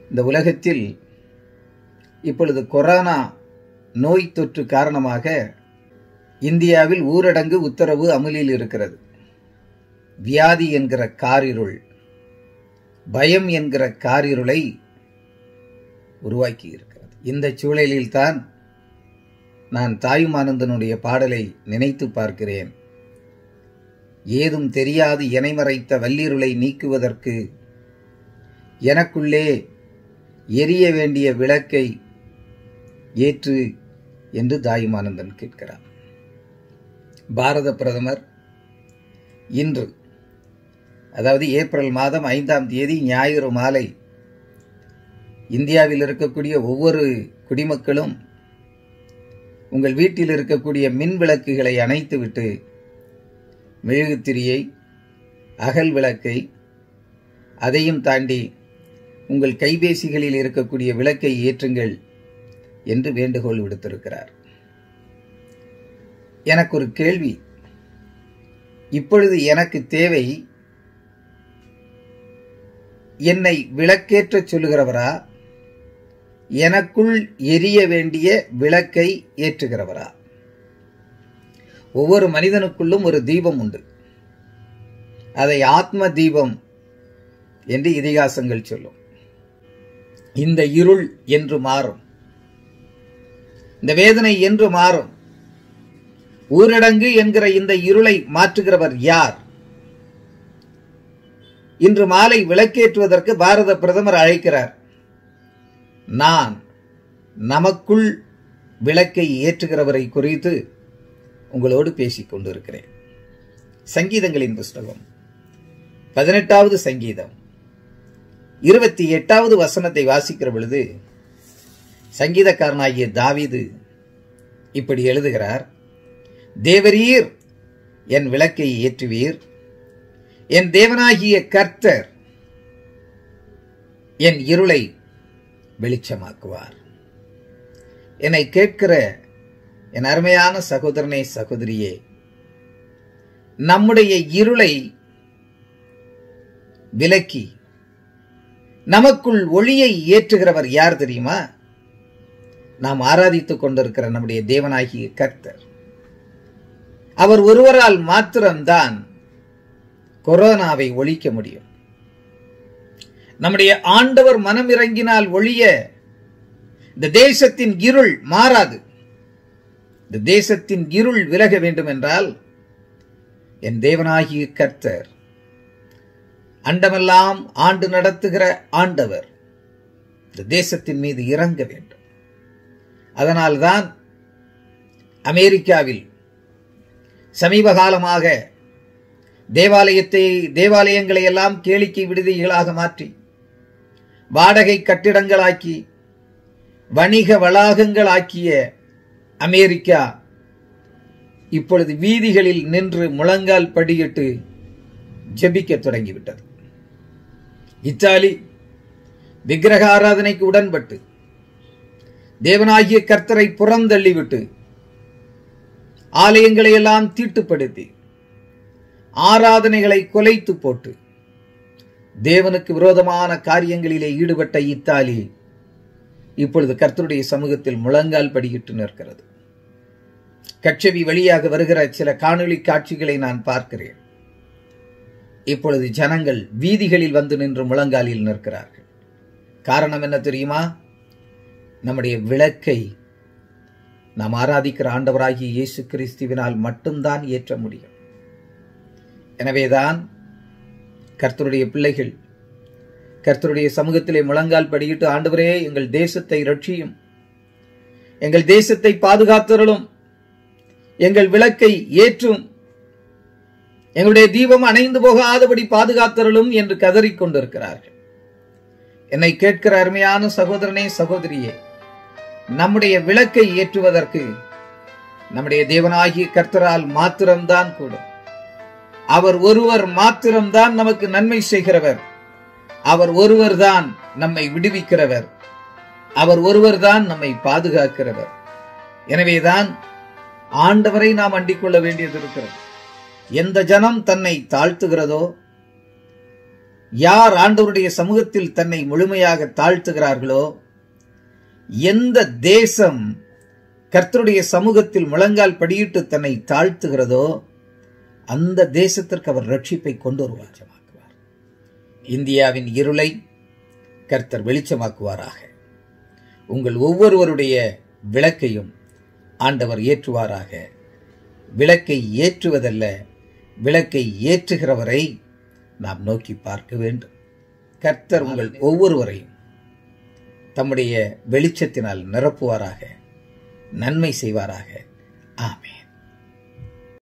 இந்த உலகத்தில் இப்பொழுது கொரோனா நோய் தொற்று காரணமாக இந்தியாவில் ஊரடங்கு உத்தரவு அமலில் இருக்கிறது வியாதி என்கிற காரிருள் பயம் என்கிற காரிருளை உருவாக்கி இருக்கிறது இந்த சூழலில்தான் நான் தாயுமானந்தனுடைய பாடலை நினைத்து பார்க்கிறேன் ஏதும் தெரியாது எனைமறைத்த வல்லிருளை நீக்குவதற்கு எனக்குள்ளே எரிய வேண்டிய விளக்கை ஏற்று என்று தாயுமானந்தன் கேட்கிறார் பாரத பிரதமர் இன்று அதாவது ஏப்ரல் மாதம் ஐந்தாம் தேதி ஞாயிறு மாலை இந்தியாவில் இருக்கக்கூடிய ஒவ்வொரு குடிமக்களும் உங்கள் வீட்டில் இருக்கக்கூடிய மின் விளக்குகளை அணைத்துவிட்டு மெழுகுத்திரியை அகல் விளக்கை அதையும் தாண்டி உங்கள் கைபேசிகளில் இருக்கக்கூடிய விளக்கை ஏற்றுங்கள் என்று வேண்டுகோள் விடுத்திருக்கிறார் எனக்கு ஒரு கேள்வி இப்பொழுது எனக்கு தேவை என்னை விளக்கேற்றச் சொல்லுகிறவரா எனக்குள் எரிய வேண்டிய விளக்கை ஏற்றுகிறவரா ஒவ்வொரு மனிதனுக்குள்ளும் ஒரு தீபம் உண்டு அதை ஆத்ம தீபம் என்று இதிகாசங்கள் சொல்லும் இந்த இருள் என்று மாறும் இந்த வேதனை என்று மாறும் ஊரடங்கு என்கிற இந்த இருளை மாற்றுகிறவர் யார் இன்று மாலை விளக்கேற்றுவதற்கு பாரத பிரதமர் அழைக்கிறார் நான் நமக்குள் விளக்கை ஏற்றுகிறவரை குறித்து உங்களோடு பேசிக் கொண்டிருக்கிறேன் சங்கீதங்களின் புஸ்தகம் பதினெட்டாவது சங்கீதம் இருபத்தி எட்டாவது வசனத்தை வாசிக்கிற பொழுது சங்கீதக்காரனாகிய தாவீது இப்படி எழுதுகிறார் தேவரீர் என் விளக்கை ஏற்றுவீர் என் தேவனாகிய கர்த்தர் என் இருளை வெளிச்சமாக்குவார் என்னை கேட்கிற என் அருமையான சகோதரனே சகோதரியே நம்முடைய இருளை விலக்கி நமக்குள் ஒளியை ஏற்றுகிறவர் யார் தெரியுமா நாம் ஆராதித்துக் கொண்டிருக்கிற நம்முடைய தேவனாகிய கர்த்தர் அவர் ஒருவரால் மாத்திரம்தான் கொரோனாவை ஒழிக்க முடியும் நம்முடைய ஆண்டவர் மனம் இறங்கினால் ஒழிய இந்த தேசத்தின் இருள் மாறாது இந்த தேசத்தின் இருள் விலக வேண்டும் என்றால் என் தேவனாகிய கர்த்தர் அண்டமெல்லாம் ஆண்டு நடத்துகிற ஆண்டவர் இந்த தேசத்தின் மீது இறங்க வேண்டும் அதனால்தான் அமெரிக்காவில் சமீப காலமாக தேவாலயத்தை தேவாலயங்களை எல்லாம் கேளிக்கை விடுதிகளாக மாற்றி வாடகை கட்டிடங்களாக்கி வணிக வளாகங்களாக்கிய அமெரிக்கா இப்பொழுது வீதிகளில் நின்று முழங்கால் படியிட்டு ஜெபிக்க தொடங்கிவிட்டது இத்தாலி விக்கிரக ஆராதனைக்கு உடன்பட்டு தேவனாகிய கர்த்தரை புறந்தள்ளிவிட்டு ஆலயங்களை எல்லாம் தீட்டுப்படுத்தி ஆராதனைகளை கொலைத்து போட்டு தேவனுக்கு விரோதமான காரியங்களிலே ஈடுபட்ட இத்தாலி இப்பொழுது கர்த்தருடைய சமூகத்தில் முழங்கால் படியிட்டு நிற்கிறது கட்சவி வழியாக வருகிற சில காணொளி காட்சிகளை நான் பார்க்கிறேன் இப்பொழுது ஜனங்கள் வீதிகளில் வந்து நின்று முழங்காலில் நிற்கிறார்கள் காரணம் என்ன தெரியுமா நம்முடைய விளக்கை நாம் ஆராதிக்கிற ஆண்டவராகிய இயேசு கிறிஸ்துவினால் மட்டும்தான் ஏற்ற முடியும் எனவேதான் கர்த்தருடைய பிள்ளைகள் கர்த்தருடைய சமூகத்திலே முழங்கால் படியிட்டு ஆண்டவரே எங்கள் தேசத்தை ரட்சியும் எங்கள் தேசத்தை பாதுகாத்தருளும் எங்கள் விளக்கை ஏற்றும் எங்களுடைய தீபம் அணைந்து போகாதபடி பாதுகாத்தருளும் என்று கதறிக் கொண்டிருக்கிறார்கள் என்னை கேட்கிற அருமையான சகோதரனே சகோதரியே நம்முடைய விளக்கை ஏற்றுவதற்கு நம்முடைய தேவனாகிய கர்த்தரால் மாத்திரம்தான் கூடும் அவர் ஒருவர் மாத்திரம்தான் நமக்கு நன்மை செய்கிறவர் அவர் ஒருவர்தான் நம்மை விடுவிக்கிறவர் அவர் ஒருவர்தான் நம்மை பாதுகாக்கிறவர் எனவேதான் ஆண்டவரை நாம் அண்டிக் கொள்ள வேண்டியது இருக்கிறது எந்த ஜனம் தன்னை தாழ்த்துகிறதோ யார் ஆண்டவருடைய சமூகத்தில் தன்னை முழுமையாக தாழ்த்துகிறார்களோ எந்த தேசம் கர்த்தருடைய சமூகத்தில் முழங்கால் படியிட்டு தன்னை தாழ்த்துகிறதோ அந்த தேசத்திற்கு அவர் ரட்சிப்பை கொண்டு வருவார் இந்தியாவின் இருளை கர்த்தர் வெளிச்சமாக்குவாராக உங்கள் ஒவ்வொருவருடைய விளக்கையும் ஆண்டவர் ஏற்றுவாராக விளக்கை ஏற்றுவதல்ல விளக்கை ஏற்றுகிறவரை நாம் நோக்கி பார்க்க வேண்டும் கர்த்தர் உங்கள் ஒவ்வொருவரையும் தம்முடைய வெளிச்சத்தினால் நிரப்புவாராக நன்மை செய்வாராக ஆமென்